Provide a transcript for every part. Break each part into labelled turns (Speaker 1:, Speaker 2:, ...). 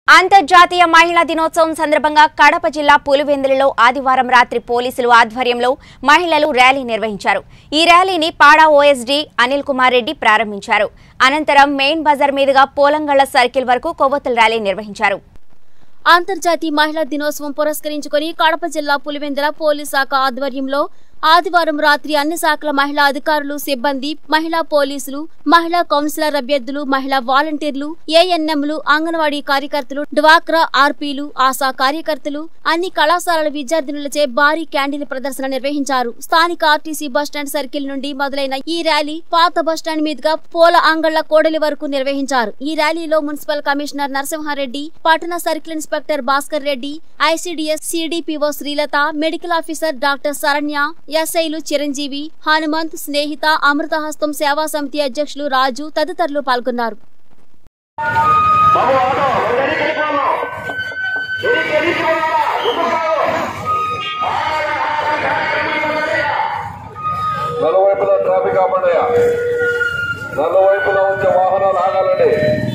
Speaker 1: అంతర్జాతీయ మహిళా దినోత్సవం సందర్భంగా కడప జిల్లా పులివెందులలో ఆదివారం రాత్రి పోలీసులు ఆధ్వర్యంలో మహిళలు ర్యాలీ నిర్వహించారు ఈ ర్యాలీని పాడా ఓఎస్డీ అనిల్ కుమార్ రెడ్డి ప్రారంభించారు అనంతరం మెయిన్ బజార్ మీదుగా పోలంగళ్ల సర్కిల్ వరకు కొవ్వొత్తుల ర్యాలీ నిర్వహించారు
Speaker 2: అంతర్జాతీయ మహిళా దినోత్సవం పురస్కరించుకొని కడప జిల్లా పులివెందుల పోలీస్ శాఖ ఆధ్వర్యంలో ఆదివారం రాత్రి అన్ని శాఖల మహిళా అధికారులు సిబ్బంది మహిళా పోలీసులు మహిళా కౌన్సిలర్ అభ్యర్థులు మహిళా వాలంటీర్లు ఏఎన్ఎంలు అంగన్వాడీ కార్యకర్తలు డ్వాక్రా ఆర్పీలు ఆశా కార్యకర్తలు అన్ని కళాశాలల విద్యార్థినులచే భారీ క్యాండిల్ ప్రదర్శన నిర్వహించారు స్థానిక ఆర్టీసీ బస్టాండ్ సర్కిల్ నుండి మొదలైన ఈ ర్యాలీ పాత బస్టాండ్ మీదుగా పోల అంగళ్ల కోడలి వరకు నిర్వహించారు ఈ ర్యాలీలో మున్సిపల్ కమిషనర్ నరసింహారెడ్డి పట్టణ circle inspector Bhaskar Reddy ICDS CDPO Srilatha medical officer doctor Saranya ఎస్ఐలు చిరంజీవి హనుమంత్ స్నేహిత అమృతహస్తం సేవా సమితి అధ్యక్షులు రాజు తదితరులు పాల్గొన్నారు
Speaker 3: బాబు ఆటో ఎదిరికి వెళ్ళిపోను ఎదిరికి ఎదిరికి పోవాలా గుర్తుకావు
Speaker 4: నలువైపులా ట్రాఫిక్ ఆపండియా నలువైపులా వచ్చే వాహనాలు ఆగాలండి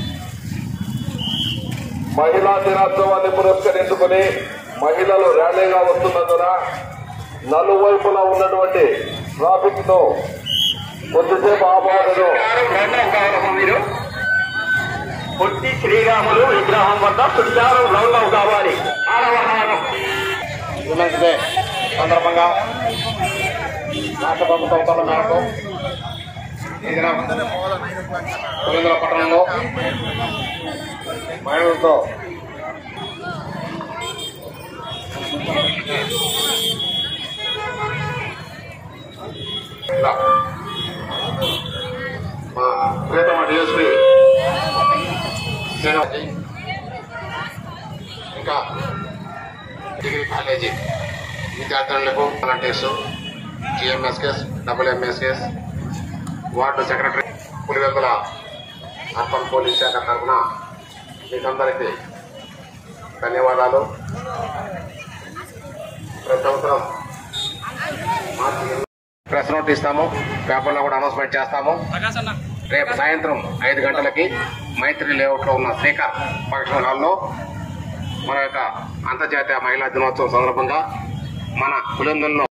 Speaker 4: మహిళా దినోత్సవాన్ని పురస్కరించుకుని మహిళలు ర్యాలీగా వస్తున్నందున నలువైపులా ఉన్నటువంటి ట్రాఫిక్ ను కొద్దిసేపు ఆపవలను
Speaker 3: రెండవ కావాలమ్మా మీరు పొట్టి శ్రీరాములు విగ్రహం వద్ద చుట్టారు రౌండ్ అప్ కావాలి ఆడవాహనం
Speaker 5: ఉమెన్స్ డే సందర్భంగా రాష్ట్ర ప్రభుత్వ ఉత్తర్వుల మేరకు ఈ దినం పులిందుల పట్టణంలో మహిళలతో ఇలా మా ప్రియతమ డిఎస్పీ శ్రీనివాస్ ఇంకా డిగ్రీ కాలేజీ విద్యార్థులకు volunteers GMSKs WMSKs ward secretary Pulivendula urban police శాఖ తరఫున మీకందరికీ ధన్యవాదాలు ప్రతి సంవత్సరం మార్చి ఎనిమిది ప్రెస్ నోట్ ఇస్తాము పేపర్లో కూడా అనౌన్స్మెంట్ చేస్తాము రేపు సాయంత్రం ఐదు గంటలకి మైత్రి లేఅవుట్లో ఉన్న శ్రీకర్ ఫంక్షన్ హాల్లో మన యొక్క అంతర్జాతీయ మహిళా దినోత్సవం సందర్భంగా మన పులిందుల్లో